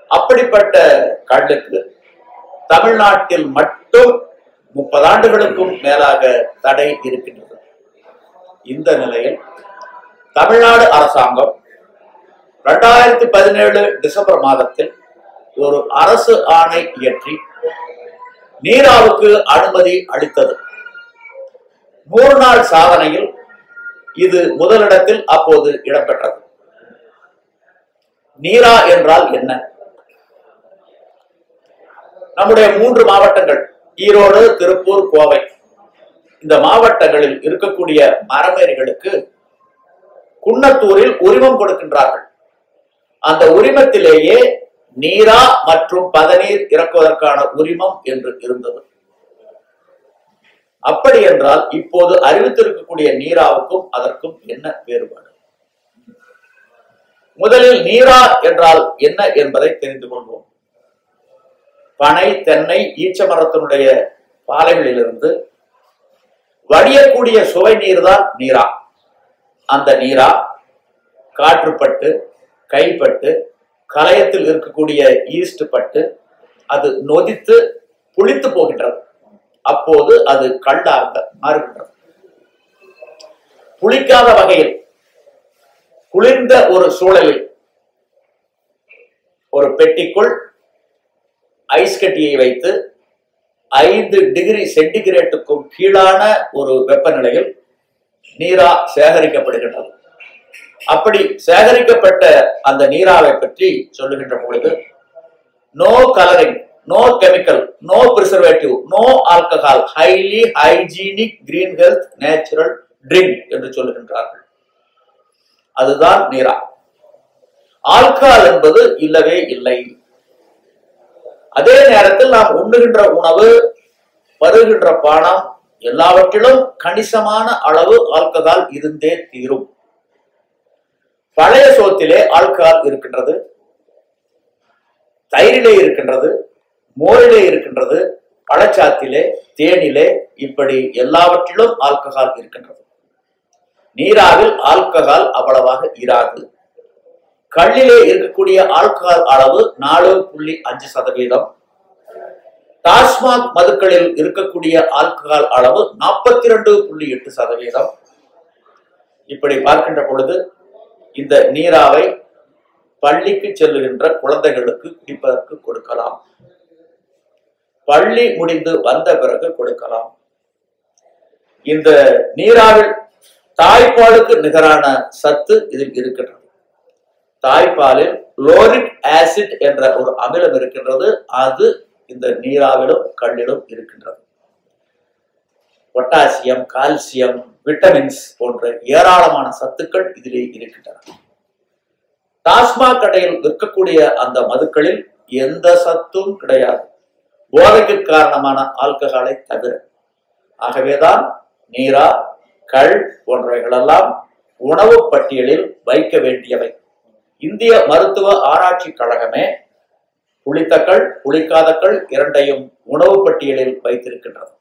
அப்படிப்பட்ட கள்ளுக்கு தமிழ்நாட்டில் மட்டும் முப்பது ஆண்டுகளுக்கும் மேலாக தடை இருக்கின்றது இந்த நிலையில் தமிழ்நாடு அரசாங்கம் இரண்டாயிரத்தி பதினேழு டிசம்பர் மாதத்தில் ஒரு அரசு ஆணை இயற்றி நீராவுக்கு அனுமதி அளித்தது நூறு நாள் சாதனையில் இது முதலிடத்தில் அப்போது இடம்பெற்றது நீரா என்றால் என்ன நம்முடைய மூன்று மாவட்டங்கள் ஈரோடு திருப்பூர் கோவை இந்த மாவட்டங்களில் இருக்கக்கூடிய மரமேரிகளுக்கு குன்னத்தூரில் உரிமம் கொடுக்கின்றார்கள் அந்த உரிமத்திலேயே நீரா மற்றும் பதநீர் இறக்குவதற்கான உரிமம் என்று இருந்தது அப்படி என்றால் இப்போது அறிவித்திருக்கக்கூடிய நீராவுக்கும் அதற்கும் என்ன வேறுபாடு முதலில் நீரா என்றால் என்ன என்பதை தெரிந்து கொள்வோம் பனை தென்னை ஈச்ச மரத்தினுடைய பாலைகளிலிருந்து வடியக்கூடிய சுவை நீர் தான் நீரா அந்த நீரா காற்றுப்பட்டு கைப்பட்டு கலயத்தில் இருக்கக்கூடிய ஈஸ்ட் பட்டு அது நொதித்து புளித்து போகின்றது அப்போது அது கல்லாக மாறுகின்றது புளிக்காத வகையில் குளிர்ந்த ஒரு சூழலில் ஒரு பெட்டிக்குள் ஐஸ் கட்டியை வைத்து ஐந்து டிகிரி சென்டிகிரேட்டுக்கும் கீழான ஒரு வெப்பநிலையில் நீரா சேகரிக்கப்படுகின்றது அப்படி சேகரிக்கப்பட்ட அந்த நீராவை பற்றி சொல்லுகின்ற பொழுது no colouring no chemical no preservative no alcohol highly hygienic green health natural drink என்று சொல்லுகின்றார்கள் அதுதான் நீரா ஆல்கஹால் என்பது இல்லவே இல்லை அதே நேரத்தில் நாம் உண்ணுகின்ற உணவு பருகின்ற பானம் எல்லாவற்றிலும் கணிசமான அளவு ஆல்கஹால் இருந்தே தீரும் பழைய சோத்திலே ஆல்கஹால் இருக்கின்றது தயிரிலே இருக்கின்றது மோரிலே இருக்கின்றது பழச்சாத்திலே தேனிலே இப்படி எல்லாவற்றிலும் ஆல்கஹால் இருக்கின்றது நீராவில் ஆல்கஹால் அவ்வளவாக இராது கல்லிலே இருக்கக்கூடிய ஆல்கஹால் அளவு நாலு புள்ளி அஞ்சு சதவீதம் டாஸ்மாக் மதுக்களில் இருக்கக்கூடிய ஆல்கஹால் அளவு நாற்பத்தி ரெண்டு புள்ளி எட்டு சதவீதம் இப்படி பார்க்கின்ற பொழுது இந்த நீராவை பள்ளிக்கு செல்லுகின்ற குழந்தைகளுக்கு குடிப்பதற்கு கொடுக்கலாம் பள்ளி முடிந்து வந்த பிறகு கொடுக்கலாம் இந்த நீராவில் தாய்ப்பாலுக்கு நிகரான சத்து இதில் இருக்கின்றது தாய்ப்பாலில் லோரிக் ஆசிட் என்ற ஒரு அமிலம் இருக்கின்றது அது இந்த நீராவிலும் கல்லிலும் இருக்கின்றது பொட்டாசியம் கால்சியம் விட்டமின்ஸ் போன்ற ஏராளமான சத்துக்கள் இதிலே இருக்கின்றன டாஸ்மாக் கடையில் விற்கக்கூடிய அந்த மதுக்களில் எந்த சத்தும் கிடையாது போதைக்கு காரணமான ஆல்கஹாலை தவிர ஆகவேதான் நீரா கள் போன்றவைகளெல்லாம் உணவு பட்டியலில் வைக்க வேண்டியவை இந்திய மருத்துவ ஆராய்ச்சி கழகமே புளித்தக்கள் புளிக்காதக்கள் இரண்டையும் உணவு பட்டியலில் வைத்திருக்கின்றது